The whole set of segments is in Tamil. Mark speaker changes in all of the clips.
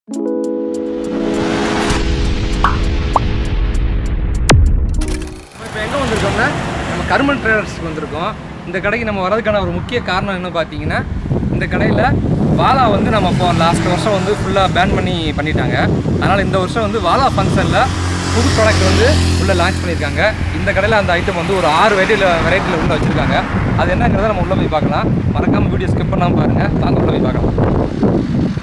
Speaker 1: இப்போ எங்கே வந்திருக்கோம்னா நம்ம கருமன் ட்ரேடர்ஸ்க்கு வந்திருக்கோம் இந்த கடைக்கு நம்ம வரதுக்கான ஒரு முக்கிய காரணம் என்ன பார்த்தீங்கன்னா இந்த கடையில் வாலா வந்து நம்ம இப்போ லாஸ்ட் வருஷம் வந்து ஃபுல்லாக பேன் பண்ணி பண்ணிட்டாங்க அதனால் இந்த வருஷம் வந்து வாலா ஃபங்க்ஷனில் புது ப்ராடக்ட் வந்து உள்ளே லான்ச் பண்ணியிருக்காங்க இந்த கடையில் அந்த ஐட்டம் வந்து ஒரு ஆறு வெரைட்டியில் வெரைட்டியில் உள்ள வச்சுருக்காங்க அது என்னங்கிறத நம்ம உள்ளே போய் பார்க்கலாம் மறக்காமல் வீடியோ ஸ்கிப் பண்ணாமல் பாருங்கள் தாங்க உள்ளே போய் பார்க்கலாம்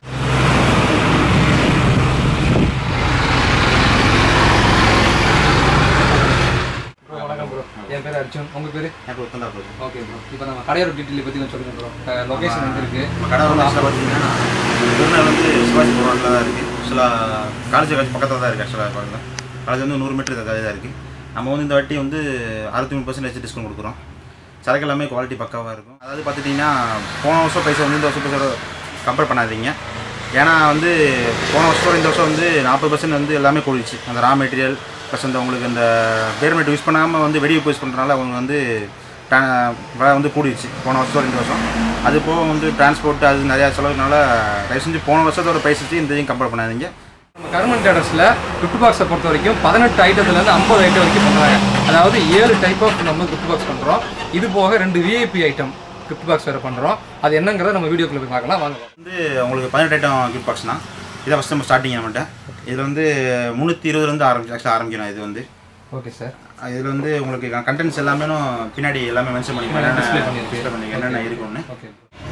Speaker 1: ப்ரோ வணக்கம் ப்ரோ என் பேர் அர்ஜுன் உங்கள் பேர்
Speaker 2: எனக்கு ஒத்தந்தா போகுது
Speaker 1: ஓகே ப்ரோ இப்போ நம்ம கடையோட டீட்டெயில் பற்றி கொஞ்சம் சொல்லுங்கள் ப்ரோ லொகேஷன் எங்கே இருக்குது
Speaker 2: நம்ம கடை வந்து ஆக்சுவலாக பார்த்தீங்கன்னா திருநாள் வந்து சிவாஜி ரோட்டில் தான் இருக்குது ஆக்சுவலாக காலேஜ் காலேஜ் பக்கத்தில் தான் இருக்குது ஆக்சுவலாக பார்க்கலாம் காலேஜ் வந்து நூறு மீட்டர் காலேஜ் தான் இருக்குது நம்ம வந்து இந்த வாட்டி வந்து அறுபத்தி மூணு பர்சன்டேஜ் டிஸ்கவுண்ட் கொடுக்குறோம் சரக்கு எல்லாமே குவாலிட்டி பக்காவாக இருக்கும் அதாவது பார்த்துட்டிங்கன்னா போன வருஷம் பைசா வந்து இந்த வருஷம் பைசா கம்பேர் பண்ணாதீங்க ஏன்னா வந்து போன வருஷம் இந்த வருஷம் வந்து நாற்பது பர்சன்ட் வந்து எல்லாமே கூடிச்சு அந்த ரா மெட்டீரியல் ப்ளஸ் அந்த உங்களுக்கு அந்த பேர்மெண்ட் யூஸ் பண்ணாமல் வந்து வெடி யூஸ் பண்ணுறதுனால அவங்க வந்து டா- விலை வந்து கூடிடுச்சு போன வருஷம் இந்த வருஷம் அது போக வந்து டிரான்ஸ்போர்ட் அது நிறையா செலவுனால தயவு செஞ்சு போன வருஷத்தோட ப்ரைஸ் வச்சு இந்த இதையும் கம்பேர் பண்ணாதீங்க
Speaker 1: நம்ம கருமன் டேடர்ஸில் கிஃப்ட் பாக்ஸை பொறுத்த வரைக்கும் பதினெட்டு ஐட்டத்துலேருந்து ஐம்பது ஐட்டம் வரைக்கும் பண்ணுறாங்க அதாவது ஏழு டைப் ஆஃப் நம்ம கிஃப்ட் பாக்ஸ் பண்ணுறோம் இது போக ரெண்டு விஐபி ஐட்டம் கிஃப்ட் பாக்ஸ் வேறு பண்ணுறோம் அது என்னங்கிறத நம்ம வீடியோக்குள்ள போய் பார்க்கலாம் வாங்க
Speaker 2: வந்து உங்களுக்கு பதினெட்டு ஐட்டம் கிஃப்ட் பாக்ஸ்னா இதை ஃபஸ்ட் நம்ம ஸ்டார்டிங் நம்மகிட்ட இதில் வந்து முந்நூற்றி இருபதுலேருந்து ஆரம்பிச்சு ஆக்சுவலாக ஆரம்பிக்கணும் இது வந்து
Speaker 1: ஓகே சார்
Speaker 2: இதில் வந்து உங்களுக்கு கண்டென்ட்ஸ் எல்லாமே பின்னாடி எல்லாமே மென்ஷன்
Speaker 1: display
Speaker 2: பண்ணிக்கலாம்
Speaker 1: பண்ணியிருக்கு.
Speaker 2: டிஸ்பிளே பண்ணி என்னென்ன இருக்குன்னு
Speaker 1: ஓகே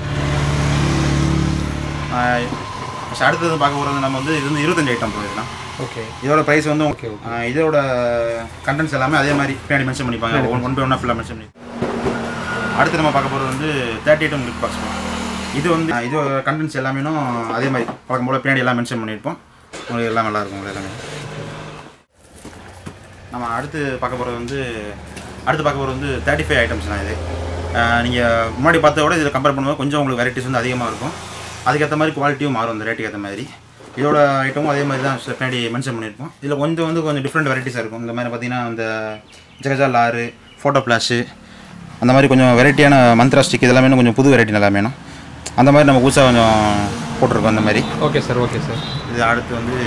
Speaker 2: ஆஹ் அடுத்தது பார்க்க போகிறது நம்ம வந்து இது வந்து இருபத்தஞ்சு ஐட்டம் போயிருக்கலாம்
Speaker 1: ஓகே
Speaker 2: இதோட ப்ரைஸ் வந்து
Speaker 1: Okay, okay.
Speaker 2: ஆஹ் இதோட கண்டென்ட்ஸ் எல்லாமே அதே மாதிரி பின்னாடி மென்ஷன் பண்ணிப்பாங்க ஒன் ஒன் பை ஒன்னாக ஃபுல்லாக மென்ஷன் பண்ணி அடுத்து நம்ம பார்க்க போகிறது வந்து தேர்ட்டி ஐட்டம் கிஃப்ட் பாக்ஸ் இது வந்து ஆஹ் இதோட கண்டென்ட்ஸ் எல்லாமே அதே மாதிரி பார்க்கும் போல பின்னாடி எல்லாம் மென்ஷன் பண்ணியிருப்போம் உங்களுக்கு எல்லாம் நல்லா இருக்கும் உங்களுக்கு எல்லாமே நம்ம அடுத்து பார்க்க போகிறது வந்து அடுத்து பார்க்க போகிறது வந்து தேர்ட்டி ஃபைவ் ஐட்டம்ஸ் தான் இது நீங்கள் முன்னாடி பார்த்தத விட இதில் கம்பேர் பண்ணும்போது கொஞ்சம் உங்களுக்கு வெரைட்டிஸ் வந்து அதிகமாக இருக்கும் அதுக்கேற்ற மாதிரி குவாலிட்டியும் மாறும் அந்த ரேட்டுக்கு ஏற்ற மாதிரி இதோட ஐட்டமும் அதே மாதிரி தான் பின்னாடி மென்ஷன் பண்ணியிருப்போம் இதில் கொஞ்சம் வந்து கொஞ்சம் டிஃப்ரெண்ட் வெரைட்டிஸாக இருக்கும் இந்த மாதிரி பார்த்தீங்கன்னா இந்த ஜெகஜா லாரு ஃபோட்டோ ஃப்ளாஷு அந்த மாதிரி கொஞ்சம் வெரைட்டியான மந்த்ரா ஸ்டிக் இதெல்லாமே இன்னும் கொஞ்சம் புது வெரைட்டி நல்லா வேணும் அந்த மாதிரி நம்ம புதுசாக கொஞ்சம் போட்டிருக்கோம் அந்த மாதிரி
Speaker 1: ஓகே சார் ஓகே சார்
Speaker 2: இது அடுத்து வந்து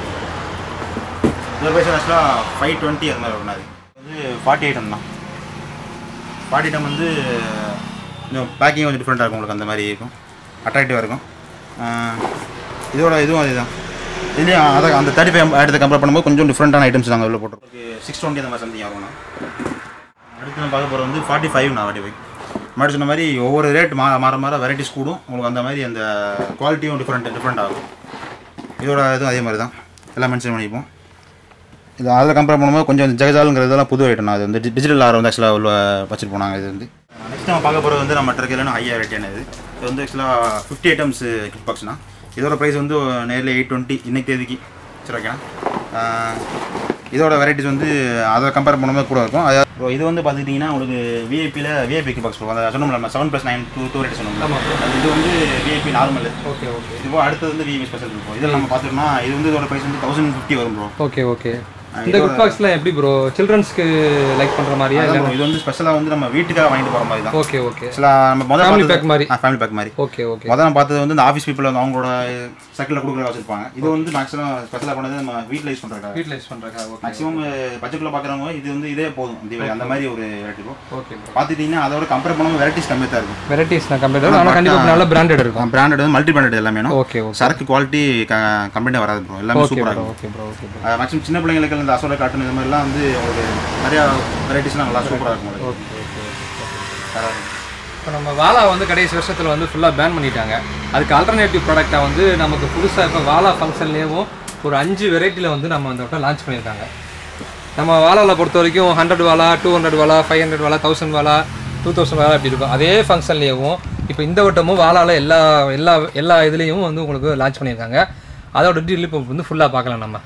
Speaker 2: இந்த பைசா ஆக்சுவலாக ஃபைவ் டுவெண்ட்டி அது மாதிரி ஒன்றாது வந்து ஃபார்ட்டி ஐட்டம் தான் ஃபார்ட்டி ஐட்டம் வந்து கொஞ்சம் பேக்கிங் கொஞ்சம் டிஃப்ரெண்ட்டாக இருக்கும் உங்களுக்கு அந்த மாதிரி இருக்கும் அட்ராக்டிவாக இருக்கும் ஆஹ் இதோட இதுவும் அதுதான் இதுலேயும் அதை அந்த தேர்ட்டி ஃபைவ் ஐட்டத்தை கம்பேர் பண்ணும்போது கொஞ்சம் டிஃப்ரெண்ட்டான ஐட்டம்ஸ் நாங்கள் உள்ள போட்டுருக்கோம் சிக்ஸ் டுவெண்ட்டி அந்த மாதிரி சம்திங் ஆகும்ண்ணா அடுத்து நம்ம பார்க்க போகிறது வந்து ஃபார்ட்டி ஃபைவ் நான் ஃபார்ட்டி ஃபைவ் முன்னாடி சொன்ன மாதிரி ஒவ்வொரு ரேட் மா மாற மாற வெரைட்டிஸ் கூடும் உங்களுக்கு அந்த மாதிரி அந்த குவாலிட்டியும் டிஃப்ரெண்ட் டிஃப்ரெண்ட் ஆகும் இதோட இதுவும் அதே மாதிரி தான் எல்லாம் மென்ஷன் பண்ணிப்போம் இது அதில் கம்பேர் பண்ணும்போது கொஞ்சம் ஜெகஜாலுங்கிறதெல்லாம் புது ஐட்டம் அது வந்து டிஜிட்டல் ஆர் வந்து ஆக்சுவலாக உள்ள வச்சுட்டு போனாங்க இது வந்து நெக்ஸ்ட் நம்ம பார்க்க போகிறது வந்து நம்ம ட்ரக்கில் ஹையா ரேட்டான இது இது வந்து ஆக்சுவலாக ஃபிஃப்டி ஐட்டம்ஸ் கிட் பாக்ஸ்னா இதோட ப்ரைஸ் வந்து நேரில் எயிட் டுவெண்ட்டி இன்னைக்கு தேதிக்கு சரி ஓகேண்ணா ஆஹ் இதோட வெரைட்டிஸ் வந்து அதை கம்பேர் பண்ணும்போது கூட இருக்கும் அது இப்போ இது வந்து பார்த்துக்கிட்டிங்கன்னா உங்களுக்கு விஐபியில் விஐபி கிட் பாக்ஸ் அந்த சொன்னோம்ல நம்ம seven plus nine two two rate சொன்னோம்ல
Speaker 1: ஆமாம்
Speaker 2: அது இது வந்து விஐபி நார்மல்
Speaker 1: ஓகே ஓகே
Speaker 2: இப்போ அடுத்தது வந்து விஐபி ஸ்பெஷல் இருக்கும் இதில் நம்ம பார்த்தோம்னா இது வந்து இதோட ப்ரைஸ் வந்து தௌசண்ட் ஃபிஃப்டி வரும் ப்ரோ
Speaker 1: ஓகே ஓகே இந்த கிஃப்ட் பாக்ஸ்லாம் எப்படி ப்ரோ சில்ட்ரன்ஸ்க்கு லைக் பண்ணுற மாதிரியா
Speaker 2: அதான்
Speaker 1: இல்லை
Speaker 2: bro, இது வந்து ஸ்பெஷலாக வந்து நம்ம வீட்டுக்காக வாங்கிட்டு போகிற மாதிரி தான்
Speaker 1: ஓகே ஓகே
Speaker 2: ஆக்சுவலாக நம்ம முதல்ல
Speaker 1: Family
Speaker 2: பார்த்தது-
Speaker 1: pack மாதிரி.
Speaker 2: ஆ ஃபேமிலி பேக் மாதிரி
Speaker 1: ஓகே ஓகே
Speaker 2: முதல்ல நம்ம பார்த்தது வந்து இந்த ஆஃபீஸ் பீப்பிள் வந்து அவங்களோட சர்க்கிளில் கொடுக்குற வச்சிருப்பாங்க இது வந்து மேக்ஸிமம் ஸ்பெஷலாக பண்ணது நம்ம வீட்டில் யூஸ் பண்ணுறாங்க
Speaker 1: வீட்டில் யூஸ் பண்ணுறக்கா ஓகே
Speaker 2: மேக்ஸிமம் பட்ஜெட்டில் பார்க்குறவங்க இது வந்து இதே போதும் தீபாவளி அந்த மாதிரி ஒரு வெரைட்டி இருக்கும்
Speaker 1: ஓகே ப்ரோ
Speaker 2: பார்த்துட்டிங்கன்னா அதோட கம்பேர் பண்ணும்போது வெரைட்டிஸ் கம்மியாக தான் இருக்கும்
Speaker 1: வெரைட்டிஸ் நான் கம்பேர் ஆனால் கண்டிப்பாக நல்ல பிராண்டட் இருக்கும்
Speaker 2: பிராண்டட் வந்து மல்டி பிராண்டட் எல்லாமே வேணும்.
Speaker 1: ஓகே ஓகே
Speaker 2: சரக்கு குவாலிட்டி கம்பெனியாக வராது ப்ரோ எல்லாமே
Speaker 1: ஓகே
Speaker 2: சூப்பராக
Speaker 1: ப்ரோ
Speaker 2: இருக்கும்
Speaker 1: okay bro okay bro
Speaker 2: maximum சின்ன பிள்ளைங்களுக்கு இந்த அசோலா காட்டன் இந்த மாதிரிலாம் வந்து உங்களுக்கு நிறையா வெரைட்டிஸ்லாம் நல்லா சூப்பராக இருக்கும் உங்களுக்கு
Speaker 1: ஓகே ஓகே
Speaker 2: நல்லா இருக்கும்.
Speaker 1: இப்போ நம்ம வாலா வந்து கடைசி வருஷத்தில் வந்து ஃபுல்லாக பேன் பண்ணிட்டாங்க அதுக்கு ஆல்டர்னேட்டிவ் ப்ராடக்டாக வந்து நமக்கு புதுசாக இப்போ வாலா ஃபங்க்ஷன்லேயும் ஒரு அஞ்சு வெரைட்டியில் வந்து நம்ம அந்த வட்டம் லான்ச் பண்ணியிருக்காங்க நம்ம வாலாவில் பொறுத்த வரைக்கும் ஹண்ட்ரட் வாலா டூ ஹண்ட்ரட் வாலா ஃபைவ் ஹண்ட்ரட் வாலா தௌசண்ட் வாலா டூ தௌசண்ட் வாலா அப்படி இருக்கும் அதே ஃபங்க்ஷன்லேயும் இப்போ இந்த வட்டமும் வாலாவில் எல்லா எல்லா எல்லா இதுலேயும் வந்து உங்களுக்கு லான்ச் பண்ணியிருக்காங்க அதோட டீட்டெயில் இப்போ வந்து ஃபுல்லாக பார்க்கலாம் நம்ம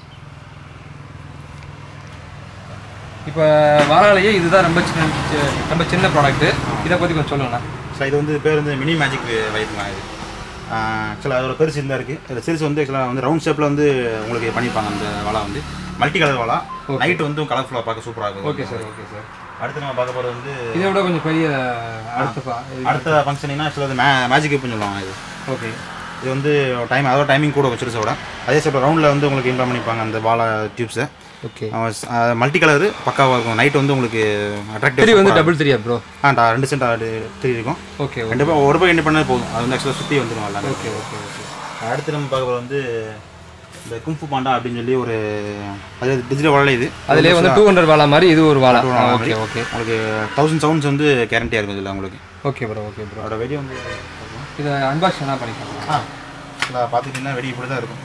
Speaker 1: இப்போ வாராலேயே இதுதான் ரொம்ப சின்ன சி- ரொம்ப சின்ன ப்ராடக்ட்டு இதை பற்றி கொஞ்சம் சொல்லுங்கண்ணா
Speaker 2: ஸோ இது வந்து பேர் வந்து மினி மேஜிக் வைப்புங்க இது ஆக்சுவலாக அதோட பெருசு இருந்தால் இருக்குது அதில் சிறுசு வந்து ஆக்சுவலாக வந்து ரவுண்ட் ஷேப்பில் வந்து உங்களுக்கு பண்ணியிருப்பாங்க அந்த வலை வந்து மல்டி கலர் வலை நைட் வந்து கலர்ஃபுல்லாக பார்க்க சூப்பராக இருக்கும்
Speaker 1: ஓகே சார் ஓகே சார்
Speaker 2: அடுத்து நம்ம பார்க்க போகிறது வந்து
Speaker 1: இதை விட கொஞ்சம் பெரிய அடுத்த பா- இது-
Speaker 2: அடுத்த ஃபங்க்ஷனிங்னா ஆக்சுவலாக வந்து மே மேஜிக் வைப்புன்னு சொல்லுவாங்க இது
Speaker 1: ஓகே
Speaker 2: இது வந்து டைம் அதோட டைமிங் கூட வச்சிருச்சோட அதே சைடு ரவுண்டில் வந்து உங்களுக்கு இம்ப்ளான் பண்ணிப்பாங்க அந்த வாழை டியூப்ஸை
Speaker 1: ஓகே
Speaker 2: மல்டி கலரு பக்காவாக இருக்கும் நைட் வந்து உங்களுக்கு
Speaker 1: த்ரீ
Speaker 2: அட்ராக்டிவ்
Speaker 1: வந்து டபுள் த்ரீயா ப்ரோ
Speaker 2: ஆ டா- ரெண்டு சென்ட் த்ரீ இருக்கும்
Speaker 1: ஓகே
Speaker 2: ரெண்டு பேர் ஒரு பக்கம் என்ன பண்ணால் போதும் அது வந்து ஆக்சுவலாக சுற்றி வந்துடும் எல்லாமே
Speaker 1: ஓகே ஓகே ஓகே
Speaker 2: அடுத்து நம்ம பார்க்க போகிறது வந்து இந்த கும்ஃபு பாண்டா அப்படின்னு சொல்லி ஒரு அது டிஜிட்டல் வாழை இது
Speaker 1: அதுலேயே வந்து டூ ஹண்ட்ரட் வாழா மாதிரி இது ஒரு வாழா ஓகே ஓகே
Speaker 2: உங்களுக்கு தௌசண்ட் சவுண்ட்ஸ் வந்து கேரண்டியாக இருக்கும் இதில் உங்களுக்கு
Speaker 1: ஓகே ப்ரோ ஓகே ப்ரோ
Speaker 2: அதோட வெடி வந்து
Speaker 1: இதை அன்பாக்ஸ் என்ன பண்ணிக்கலாம்
Speaker 2: ஆ இல்லை பார்த்துக்கிட்டிங்கன்னா வெடி இப்படி தான் இருக்கும்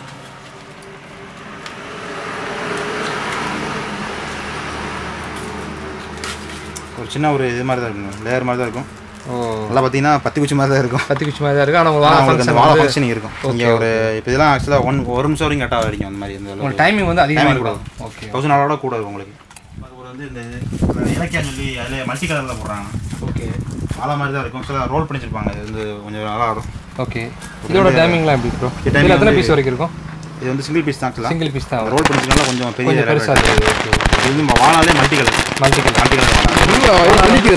Speaker 2: ஒரு சின்ன ஒரு இது மாதிரி தான் இருக்கும் லேயர் மாதிரி தான் இருக்கும்
Speaker 1: ஓ
Speaker 2: நல்லா பார்த்தீங்கன்னா பத்து குச்சி மாதிரி தான் இருக்கும்
Speaker 1: பத்து குச்சி மாதிரி தான் இருக்குது ஆனால்
Speaker 2: ஆனா
Speaker 1: வாழை
Speaker 2: உங்களுக்கு அந்த
Speaker 1: ஃபங்க்ஷன்
Speaker 2: வாழை ஃபங்க்ஷனிங் இருக்கும் இங்கே ஒரு இப்போ இதெல்லாம் ஆக்சுவலாக ஒன் ஒரு நிமிஷம் வரைக்கும் கரெக்டாக வரைக்கும் அந்த மாதிரி இந்த அளவுக்கு
Speaker 1: உங்களுக்கு டைமிங் வந்து அதிகமாக
Speaker 2: Timing
Speaker 1: இருக்கும் ஓகே
Speaker 2: தௌசண்ட் ஆளோட கூட இருக்கும் உங்களுக்கு அது வந்து இந்த இது இலக்கியம் சொல்லி அதில் மல்டி கலரில் போடுறாங்க
Speaker 1: ஓகே
Speaker 2: வாழை மாதிரி தான் இருக்கும் சில ரோல் பண்ணி வச்சிருப்பாங்க இது வந்து கொஞ்சம் நல்லா வரும்
Speaker 1: ஓகே இதோட டைமிங்லாம் எப்படி ப்ரோ
Speaker 2: இது timing
Speaker 1: இதில் எத்தனை
Speaker 2: வந்து-
Speaker 1: பீஸ் வரைக்கும் இருக்கும்
Speaker 2: இது வந்து சிங்கிள் பீஸ் தான் ஆக்சுவலாக
Speaker 1: சிங்கிள் பீஸ் தான் வரும்
Speaker 2: ரோல் பண்ணிச்சுனால கொஞ்சம் பெரிய
Speaker 1: கொஞ்சம் பெருசாக இருக்குது ஓகே
Speaker 2: இது வந்து வாழாலே multi colour
Speaker 1: multi colour
Speaker 2: multi colour வாழை